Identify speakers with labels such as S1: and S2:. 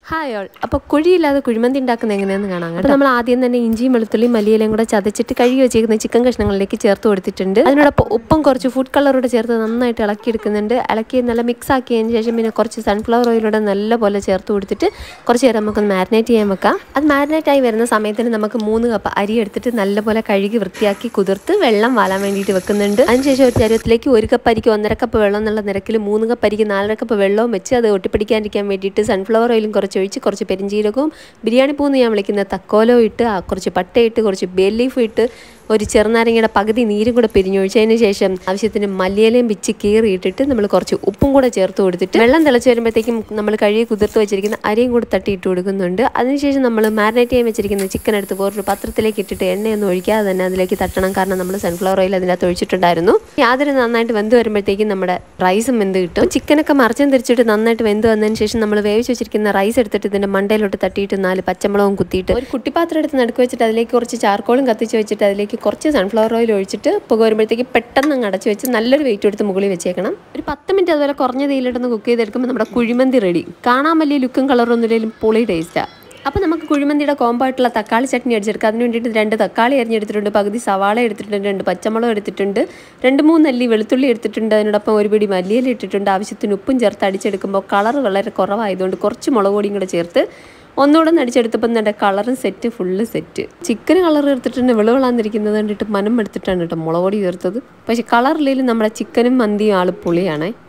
S1: hi all അപ്പോൾ കുഴിയില്ലാതെ കുഴിമന്തി ഉണ്ടാക്കുന്നത് എങ്ങനെയാണെന്ന് കാണാം അപ്പോൾ നമ്മൾ ആദ്യം തന്നെ ഇഞ്ചിയും വെളുത്തുള്ളിയും മല്ലിയിലയും കൂടെ ചതച്ചിട്ട് കഴുകി വെച്ചേക്കുന്ന ചിക്കൻ കഷ്ണങ്ങളിലേക്ക് ചേർത്ത് കൊടുത്തിട്ടുണ്ട് അതിനോടൊപ്പം ഉപ്പും കുറച്ച് ഫുഡ് കളറൂടെ ചേർത്ത് നന്നായിട്ട് ഇളക്കിയെടുക്കുന്നുണ്ട് ഇളക്കി നല്ല മിക്സ് ആക്കിയതിന് ശേഷം പിന്നെ കുറച്ച് സൺഫ്ലവർ ഓയിലൂടെ നല്ല പോലെ ചേർത്ത് കൊടുത്തിട്ട് കുറച്ച് നേരം നമുക്കൊന്ന് മാരിനേറ്റ് ചെയ്യാൻ വെക്കാം അത് മാരിനേറ്റ് ആയി വരുന്ന സമയത്തിന് നമുക്ക് മൂന്ന് കപ്പ് അരി എടുത്തിട്ട് നല്ലപോലെ കഴുകി വൃത്തിയാക്കി കുതിർത്ത് വെള്ളം വാലാൻ വേണ്ടിയിട്ട് വെക്കുന്നുണ്ട് അതിനുശേഷം ഒരു ചരുവത്തിലേക്ക് ഒരു കപ്പ് അരിക്ക് ഒന്നര കപ്പ് വെള്ളം എന്നുള്ള നിരക്കിൽ മൂന്ന് കപ്പ് അരിക്ക് നാലര കപ്പ് വെള്ളവും വെച്ച് അത് ഒട്ടിപ്പിടിക്കാതിരിക്കാൻ വേണ്ടിയിട്ട് സൺഫ്ലവർ ഓയിലും കുറച്ച് ഒഴിച്ച് കുറച്ച് പെരിഞ്ചീരകവും ബിരിയാണി പൂന്ന് ഞാൻ വിളിക്കുന്ന തക്കോലോ ഇട്ട് ആ കുറച്ച് പട്ടയിട്ട് കുറച്ച് ബേ ലീഫ് ഇട്ട് ഒരു ചെറുനാരങ്ങയുടെ പകുതി നീരും കൂടെ പിരിഞ്ഞൊഴിച്ചതിന് ശേഷം ആവശ്യത്തിന് മല്ലിയിലയും പിച്ച് കീറിയിട്ടിട്ട് നമ്മൾ കുറച്ച് ഉപ്പും കൂടെ ചേർത്ത് കൊടുത്തിട്ട് വെള്ളം തിളച്ച് വരുമ്പോഴത്തേക്കും നമ്മൾ കഴുകി കുതിർത്ത് വെച്ചിരിക്കുന്ന അരിയും കൂടെ തട്ടിയിട്ട് കൊടുക്കുന്നുണ്ട് അതിനുശേഷം നമ്മൾ മാരിനേറ്റ് ചെയ്യാൻ വെച്ചിരിക്കുന്ന ചിക്കൻ എടുത്ത് വേറൊരു പാത്രത്തിലേക്ക് ഇട്ടിട്ട് എണ്ണയൊന്നും ഒഴിക്കാതെ തന്നെ അതിലേക്ക് തട്ടണം കാരണം നമ്മൾ സൺഫ്ലവർ ഓയിൽ അതിനകത്ത് ഒഴിച്ചിട്ടുണ്ടായിരുന്നു യാതൊരു നന്നായിട്ട് വെന്ത് വരുമ്പോഴത്തേക്കും നമ്മുടെ റൈസും വെന്ത് കിട്ടും ചിക്കനൊക്കെ മറിച്ചും തിരിച്ചിട്ട് നന്നായിട്ട് വെന്ത് വന്നതിന് ശേഷം നമ്മൾ വേവിച്ച് വെച്ചിരിക്കുന്ന റൈസ് എടുത്തിട്ട് ഇതിന്റെ മണ്ടയിലോട്ട് തട്ടിയിട്ട് നാല് പച്ചമുളകും കുത്തിയിട്ട് ഒരു കുട്ടിപ്പാത്രം എടുത്ത് നടുക്ക് വെച്ചിട്ട് അതിലേക്ക് കുറച്ച് ചാർക്കോളും കത്തിച്ച് വെച്ചിട്ട് അതിലേക്ക് കുറച്ച് സൺഫ്ലവർ ഓയിൽ ഒഴിച്ചിട്ട് പുക വരുമ്പോഴത്തേക്ക് പെട്ടെന്ന് അങ്ങ് അടച്ച് വെച്ച് നല്ലൊരു വെയിറ്റ് എടുത്ത് മുകളിൽ വെച്ചേക്കണം ഒരു പത്ത് മിനിറ്റ് അതുപോലെ കുറഞ്ഞ തീയിലിട്ടൊന്ന് കുക്ക് ചെയ്തെടുക്കുമ്പോൾ നമ്മുടെ കുഴിമന്തി റെഡി കാണാൻ വലിയ ലുക്കും കളറും ഒന്നുമില്ലെങ്കിലും പൊളി ടേസ്റ്റാണ് അപ്പോൾ നമുക്ക് കുഴിമന്തിയുടെ കോമ്പോ ആയിട്ടുള്ള തക്കാളി ചട്നി അടിച്ചെടുക്കാം അതിന് വേണ്ടിയിട്ട് രണ്ട് തക്കാളി അരിഞ്ഞെടുത്തിട്ടുണ്ട് പകുതി സവാള എടുത്തിട്ടുണ്ട് രണ്ട് പച്ചമുളക് എടുത്തിട്ടുണ്ട് രണ്ട് മൂന്ന് അല്ലി വെളുത്തുള്ളി എടുത്തിട്ടുണ്ട് അതിനോടൊപ്പം ഒരു പിടി മല്ലിയില ഇട്ടിട്ടുണ്ട് ആവശ്യത്തിന് ഉപ്പും ചേർത്ത് അടിച്ചെടുക്കുമ്പോൾ കളർ വളരെ കുറവായതുകൊണ്ട് കുറച്ച് മുളക് പൊടിയും കൂടെ ചേർത്ത് ഒന്നുകൂടെ ഒന്ന് അടിച്ചെടുത്തപ്പോൾ എൻ്റെ കളറും set full set chicken colour എടുത്തിട്ടുണ്ട് വെളുവിളാന്നിരിക്കുന്നത് കണ്ടിട്ട് മനം എടുത്തിട്ടാണ് കേട്ടോ മുളക് പൊടി ചേർത്തത് പക്ഷേ കളറില്ലെങ്കിലും നമ്മുടെ ചിക്കനും മന്തിയും ആൾ പൊളിയാണേ